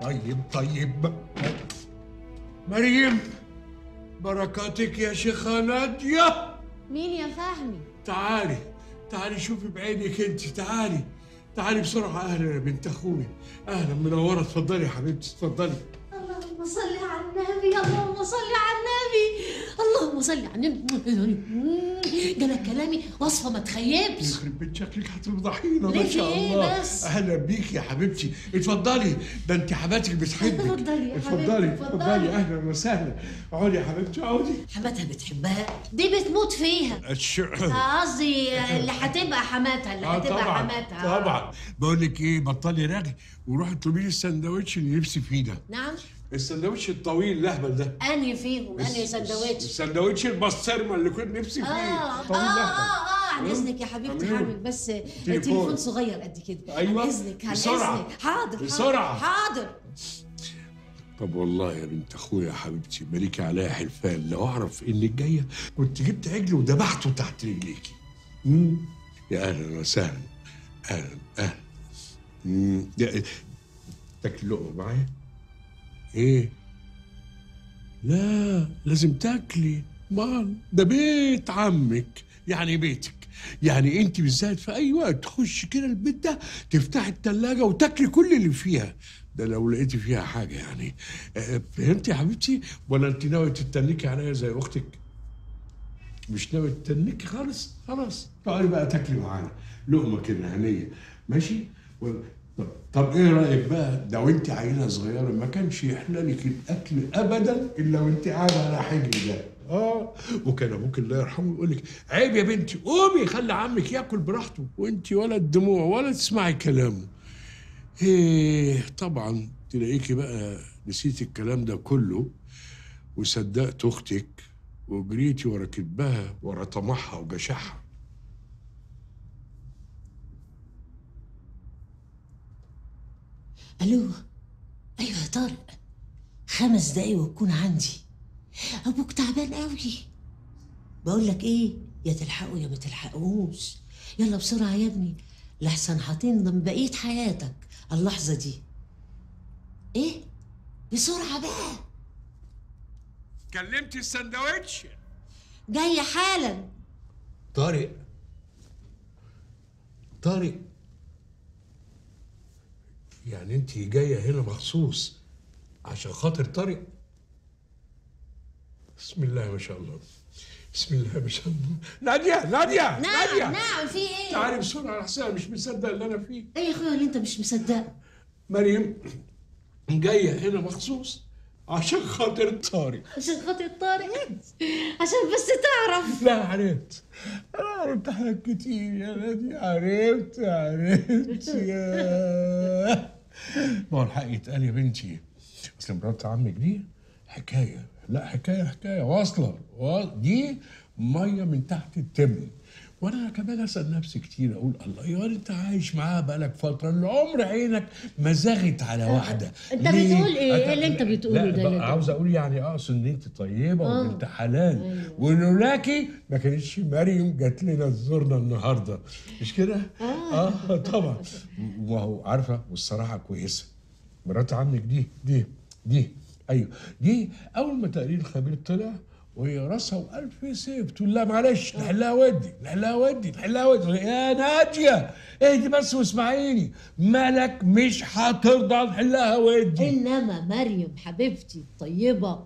طيب طيب مريم بركاتك يا شيخة نادية مين يا فهمي تعالي تعالي شوفي بعينك انت تعالي تعالي بسرعة أهلا يا بنت أخوي أهلا منورة اتفضلي يا حبيبتي اتفضلي اللهم صل على النبي اللهم صل على النبي اللهم صل على النبي ده انا كلامي وصفه ما تخيبش يخرب بيت شكلك هتفضحينا ما ليه شاء في ايه الله بس؟ أهلا بيك يا حبيبتي اتفضلي ده أنت حماتك بتحبك اتفضلي يا اتفضلي حبيبتي، اتفضلي اتفضلي. أهلا وسهلا اقعدي يا حبيبتي اقعدي حماتها بتحبها دي بتموت فيها الش... قصدي اللي هتبقى حماتها اللي اه هتبقى طبعا حماتها طبعا بقول لك ايه بطلي رغي وروحي اطلبي لي السندوتش اللي نفسي فيه ده نعم السندوتش الطويل الاهبل ده انهي فيهم انهي سندوتش السندوتش البسطرمه اللي كنت نفسي اه فيه اه طويل اه الاهبل اه عن مم. اذنك يا حبيبتي عملوه. هعمل بس تليفون. تليفون صغير قد كده أيوة. عن اذنك عن بسرعة. اذنك حاضر حاضر، بسرعة. حاضر طب والله يا بنت اخويا يا حبيبتي مالكي عليا حلفان لو اعرف انك جايه كنت جبت عجل وذبحته تحت رجليكي مم. يا اهلا وسهلا اهلا اهلا مم. يا- تاكلي لقمه معايا ايه لا لازم تاكلي مان ده بيت عمك يعني بيتك يعني انت بالذات في اي وقت تخش كده البيت ده تفتحي التلاجة وتاكلي كل اللي فيها ده لو لقيتي فيها حاجة يعني آه، فهمتي يا حبيبتي ولا انت ناوية تتنكي عليا زي اختك مش ناوية تتنكي خالص خلاص تعالي بقى تاكلي معانا لقمة كده هنية ماشي ولا طب, طب ايه رايك بقى ده وانت عيله صغيره ما كانش يحلى لك الاكل ابدا الا وانت قاعده على حجري ده اه وكان ابوك الله يرحمه يقول لك عيب يا بنتي قومي خلي عمك ياكل براحته وانت ولا الدموع ولا تسمعي كلامه ايه طبعا تلاقيكي بقى نسيتي الكلام ده كله وصدقت اختك وجريتي ورا كدبها ورا طمعها وجشعها الو ايوه يا طارق خمس دقايق وتكون عندي ابوك تعبان قوي بقول لك ايه يا تلحقوا يا ما تلحقوش يلا بسرعه يا ابني لحسن هتندم بقيه حياتك على اللحظه دي ايه بسرعه بقى كلمتي السندوتش جايه حالا طارق طارق يعني انت جايه هنا مخصوص عشان خاطر طارق بسم الله ما شاء الله بسم الله ما شاء الله ناديه ناديه ناديه نعم نعم في ايه تعالي بسرعه يا حسين مش مصدق اللي انا فيه ايه يا اخويا اللي انت مش مصدق مريم جايه هنا مخصوص عشان خاطر طارق عشان خاطر طارق عشان بس تعرف لا عرفت انا عرفت حاجات كتير يا نادي عرفت عرفت يا ما هو الحق يتقال يا بنتي اصل مرات عمك دي حكايه لا حكايه حكايه واصله وا- دي ميه من تحت التبن وانا كمان اسال نفسي كتير اقول الله يا انت عايش معاها بقالك فتره العمر عينك ما زغت على واحده أنت ليه؟ بتقول إيه؟ إيه أت- اللي أنت بتقوله لا، ده؟ بقى عاوز اقول يعني اقصد ان انت طيبه آه. وبنت حلال ولولاكي ما كانتش مريم جات لنا تزورنا النهارده مش كده؟ اه, آه طبعا وهو عارفه والصراحه كويسه مرات عمك دي دي دي ايوه دي اول ما تقرير الخبير طلع وهي راسها والف سيف تقول لا معلش نحلها ودي نحلها ودي نحلها ودي يا ناديه اهدي بس واسمعيني مالك مش هترضى نحلها ودي انما مريم حبيبتي طيبه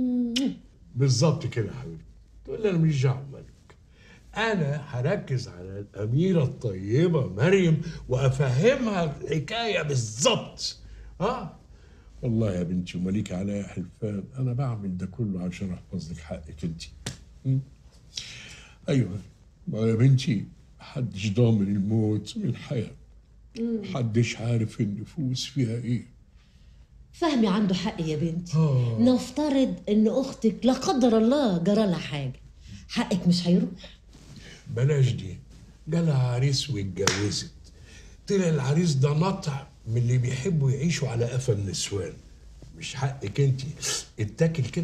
بالظبط كده يا حبيبي تقول لي انا مش دعوه مالك انا هركز على الاميره الطيبه مريم وافهمها الحكايه بالظبط اه والله يا بنتي ومليك عليا حلفان انا بعمل ده كله عشان احفظ لك حقك انت م? ايوه ما يا بنتي محدش ضامن الموت من الحياه محدش عارف النفوس فيها ايه فهمي عنده حق يا بنتي آه. نفترض ان اختك لا قدر الله جرى لها حاجه حقك مش هيروح بلاش دي جالها عريس واتجوزت طلع العريس ده نطع من اللي بيحبوا يعيشوا على قفا النسوان مش حقك انت اتاكل كده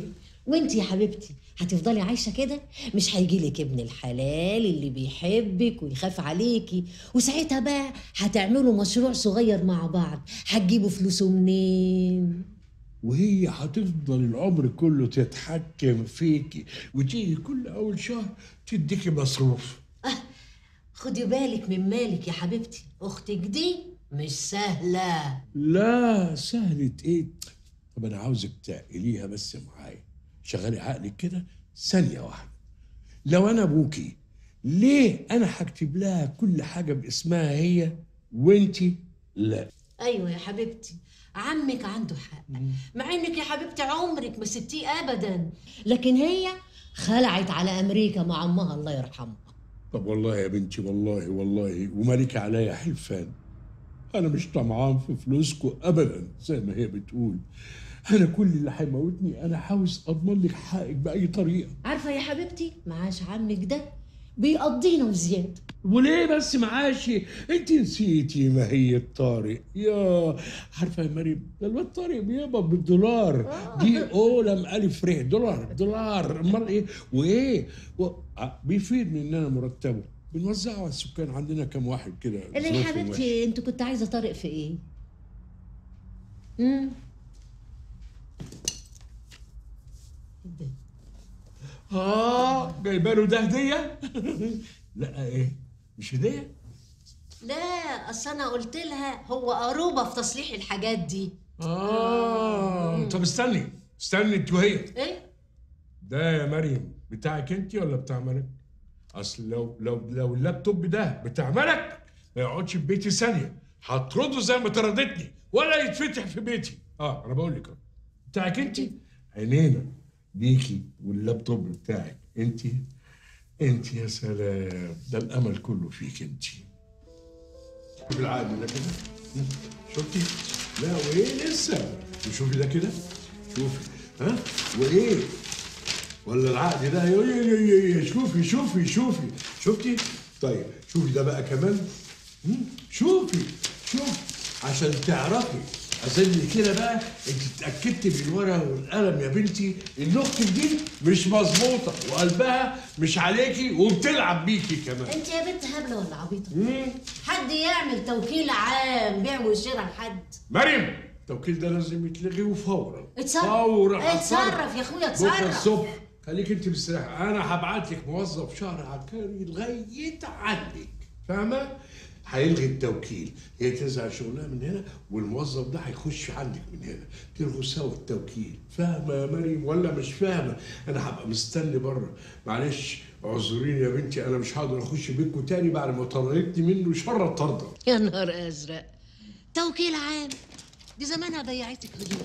وانت يا حبيبتي هتفضلي عايشه كده مش هيجيلك ابن الحلال اللي بيحبك ويخاف عليكي وساعتها بقى هتعملوا مشروع صغير مع بعض هتجيبوا فلوسه منين وهي هتفضل العمر كله تتحكم فيكي وتيجي كل اول شهر تديكي مصروف خدي بالك من مالك يا حبيبتي اختك دي مش سهله لا سهلة ايه طب انا عاوزك تعقليها بس معايا شغلي عقلك كده ثانية واحدة لو انا ابوكي ليه انا هكتب لها كل حاجة باسمها هي وانتي لا ايوه يا حبيبتي عمك عنده حق مع انك يا حبيبتي عمرك ما سبتيه ابدا لكن هي خلعت على امريكا مع امها الله يرحمها طب والله يا بنتي والله والله ومالك عليا حلفان انا مش طمعان في فلوسكم ابدا زي ما هي بتقول انا كل اللي هيموتني انا عاوز اضمن لك حقك باي طريقه عارفه يا حبيبتي معاش عمك ده بيقضينا وزياده وليه بس معاشي انت نسيتي ما هي الطارق يا عارفه يا مريم ده الواد طارق بيقبض بالدولار دي اولم الف ر دولار دولار امال ايه وايه و... ع- بيفيد مننا مرتبه بنوزعه على السكان عندنا كم واحد كده اللي يا ظروفهم وحشة. حبيبتي انت كنت عايزه طارق في ايه امم اه جايبه له ده هديه لا ايه مش هديه لا اصل انا قلت لها هو قروبه في تصليح الحاجات دي اه طب استني استني انت وهي ايه ده يا مريم بتاعك انت ولا بتاع ملك؟ اصل لو لو لو اللابتوب ده بتاع ملك ما يقعدش في بيتي ثانيه هطرده زي ما طردتني ولا يتفتح في بيتي اه انا بقول لك أهو. بتاعك انت عينينا ليكي واللابتوب بتاعك انت انت يا سلام ده الامل كله فيك انت شوفي العقد ده كده شفتي لا وايه لسه وشوفي ده كده شوفي ها وايه ولا العقد ده يا- يا- يا- يا- شوفي شوفي شوفي شفتي طيب شوفي ده بقى كمان مم، شوفي شوفي عشان تعرفي اظن كده بقى انت اتاكدتي بالورقه والقلم يا بنتي ان اختك دي مش مظبوطه وقلبها مش عليكي وبتلعب بيكي كمان انت يا بنت هبله ولا عبيطه مم. حد يعمل توكيل عام بيع وشراء لحد مريم التوكيل ده لازم يتلغي وفورا اتصرف. فورا اتصرف يا اخويا، بكره اتصرف. الصبح خليك انت مستريحه انا هبعت لك موظف شهر عكاري لغايه عندك فاهمه هيلغي التوكيل هي تزعل شغلها من هنا والموظف ده هيخش عندك من هنا تلغوا سوا التوكيل فاهمه يا مريم ولا مش فاهمه انا هبقى مستني بره معلش اعذريني يا بنتي انا مش هقدر اخش بيتكم تاني بعد ما طردتني منه شر الطرده يا نهار ازرق توكيل عام دي زمانها بيعتك هدوء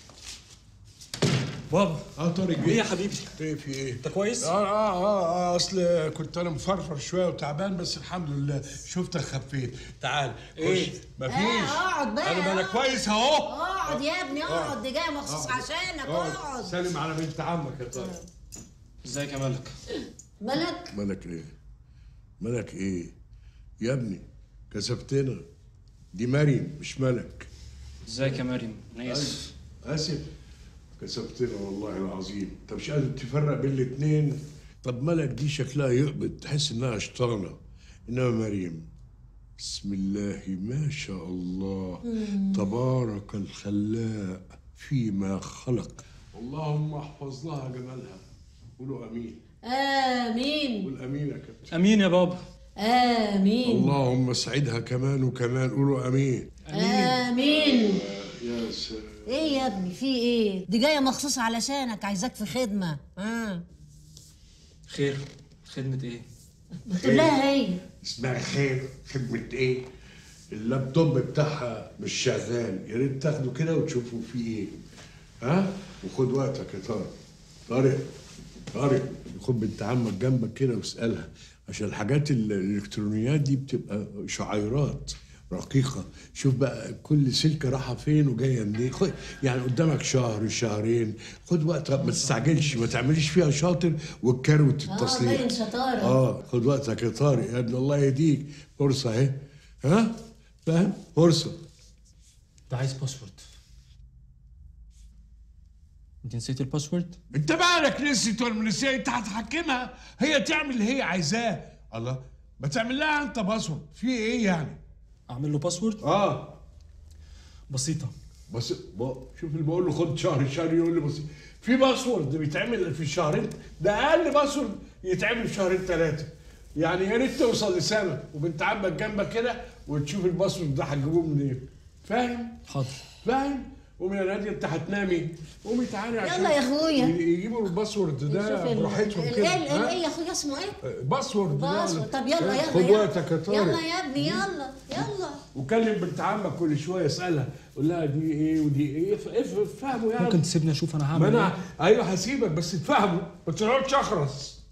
بابا اه طارق ايه يا حبيبي ايه في ايه؟ انت كويس؟ اه اه اه, آه اصل كنت انا مفرفر شويه وتعبان بس الحمد لله شفتك خفيت تعال خش إيه؟ مفيش آه، اقعد بقى، انا ما انا اقعد. كويس اهو اقعد يا ابني اقعد دي جايه مخصوص عشانك اقعد سلم على بنت عمك يا طارق ازيك يا ملك ملك ملك ايه؟ ملك ايه؟ يا ابني كسفتنا دي مريم مش ملك ازيك يا مريم انا اسف اسف كسفتنا والله العظيم انت مش قادر تفرق بين الاتنين طب ملك دي شكلها يقبض تحس انها شطانه انما مريم بسم الله ما شاء الله تبارك الخلاق فيما خلق اللهم احفظ لها جمالها قولوا امين امين قول امين يا كابتن امين يا بابا امين اللهم اسعدها كمان وكمان قولوا امين امين يا سلام ايه يا ابني في ايه دي جايه مخصوص علشانك عايزاك في خدمه اه خير خدمة ايه؟ بتقول لها هي اسمها خير خدمة ايه؟ اللابتوب بتاعها مش شغال يا ريت تاخده كده وتشوفوا فيه ايه ها؟ وخد وقتك يا طارق طارق طارق خد بنت عمك جنبك كده واسألها عشان الحاجات ال- الالكترونيات دي بتبقى شعيرات رقيقة شوف بقى كل سلكة رايحة فين وجاية منين خد يعني قدامك شهر شهرين خد وقتك ما تستعجلش ما تعمليش فيها شاطر والكروت اه التصليح باين شطاره اه خد وقتك يا طارق يا ابن الله يهديك فرصة اهي ها فاهم فرصة انت عايز باسورد انت نسيت الباسورد انت مالك نسيت ولا نسيت انت هتحكمها هي تعمل اللي هي عايزاه الله ما تعمل لها انت باسورد في ايه يعني اعمل له باسورد اه بسيطه بس ب- شوف اللي بقول له خد شهر شهر يقول لي بس في باسورد بيتعمل في شهرين ده اقل باسورد يتعمل في شهرين ثلاثه يعني يا ريت توصل لسنه وبنت عمك جنبك كده وتشوف الباسورد ده هتجيبوه منين فاهم حاضر فاهم قومي يا ناديه انت هتنامي قومي تعالي عشان يلا يا أخويا. ي- يجيبوا الباسورد ده ال- براحتهم ال- كده ال- ال- ها؟ ايه يا اخويا اسمه ايه؟ باسورد ده باسورد طب يلا يلا خد يلا. وقتك يا طارق يلا يا ابني يلا يلا وكلم بنت عمك كل شويه اسالها قول لها دي ايه ودي ايه ف- اف- افهموا يعني ممكن تسيبني اشوف انا ما هعمل انا ايه ايوه هسيبك بس تفهموا ما تقعدش اخرس